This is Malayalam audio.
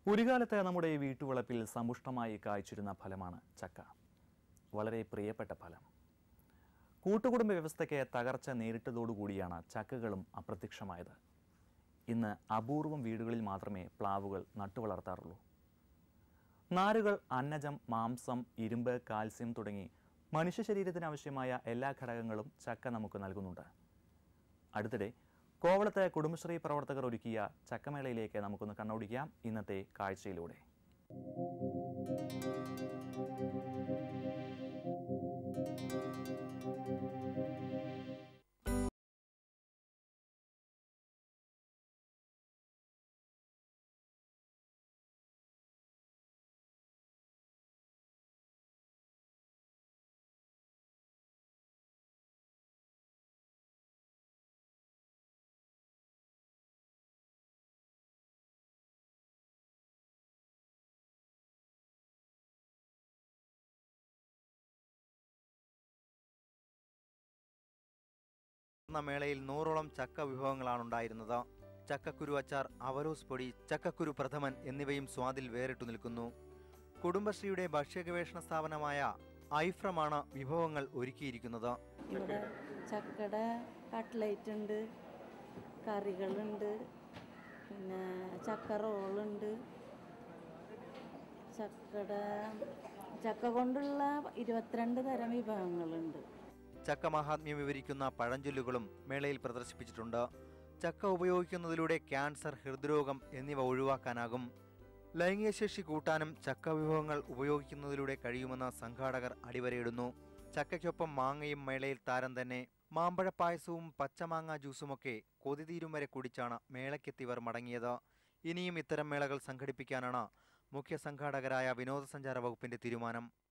ഒരു കാലത്ത് നമ്മുടെ ഈ വീട്ടുവളപ്പിൽ സമ്പുഷ്ടമായി കായ്ച്ചിരുന്ന ഫലമാണ് ചക്ക വളരെ പ്രിയപ്പെട്ട ഫലം കൂട്ടുകുടുംബ വ്യവസ്ഥയ്ക്ക് തകർച്ച നേരിട്ടതോടുകൂടിയാണ് ചക്കകളും അപ്രത്യക്ഷമായത് ഇന്ന് അപൂർവം വീടുകളിൽ മാത്രമേ പ്ലാവുകൾ നട്ടുവളർത്താറുള്ളൂ നാരുകൾ അന്നജം മാംസം ഇരുമ്പ് കാൽസ്യം തുടങ്ങി മനുഷ്യ ശരീരത്തിന് ആവശ്യമായ എല്ലാ ഘടകങ്ങളും ചക്ക നമുക്ക് നൽകുന്നുണ്ട് അടുത്തിടെ കോവളത്ത് കുടുംബശ്രീ പ്രവർത്തകർ ഒരുക്കിയ ചക്കമേളയിലേക്ക് നമുക്കൊന്ന് കണ്ണോടിക്കാം ഇന്നത്തെ കാഴ്ചയിലൂടെ എന്ന മേളയിൽ നൂറോളം ചക്ക വിഭവങ്ങളാണ് ഉണ്ടായിരുന്നത് ചക്കക്കുരു അച്ചാർ അവരോസ് പൊടി ചക്കക്കുരു പ്രഥമൻ എന്നിവയും സ്വാദിൽ വേറിട്ടു നിൽക്കുന്നു കുടുംബശ്രീയുടെ ഭക്ഷ്യഗവേഷണ സ്ഥാപനമായ ഐഫ്രമാണ് വിഭവങ്ങൾ ഒരുക്കിയിരിക്കുന്നത് ഇവിടെ ചക്കയുടെ കട്ട്ലേറ്റ് ഉണ്ട് കറികളുണ്ട് പിന്നെ ചക്ക റോളുണ്ട് ചക്കയുടെ ചക്ക കൊണ്ടുള്ള ഇരുപത്തിരണ്ട് തരം വിഭവങ്ങളുണ്ട് ചക്ക മഹാത്മ്യം വിവരിക്കുന്ന പഴഞ്ചൊല്ലുകളും മേളയിൽ പ്രദർശിപ്പിച്ചിട്ടുണ്ട് ചക്ക ഉപയോഗിക്കുന്നതിലൂടെ ക്യാൻസർ ഹൃദ്രോഗം എന്നിവ ഒഴിവാക്കാനാകും ലൈംഗികശേഷി കൂട്ടാനും ചക്ക വിഭവങ്ങൾ ഉപയോഗിക്കുന്നതിലൂടെ കഴിയുമെന്ന് സംഘാടകർ അടിവരയിടുന്നു ചക്കയ്ക്കൊപ്പം മാങ്ങയും മേളയിൽ താരം തന്നെ മാമ്പഴപ്പായസവും പച്ചമാങ്ങ ജ്യൂസുമൊക്കെ കൊതിതീരും വരെ കുടിച്ചാണ് മേളയ്ക്കെത്തിയവർ മടങ്ങിയത് ഇനിയും ഇത്തരം മേളകൾ സംഘടിപ്പിക്കാനാണ് മുഖ്യ സംഘാടകരായ വിനോദസഞ്ചാര വകുപ്പിന്റെ തീരുമാനം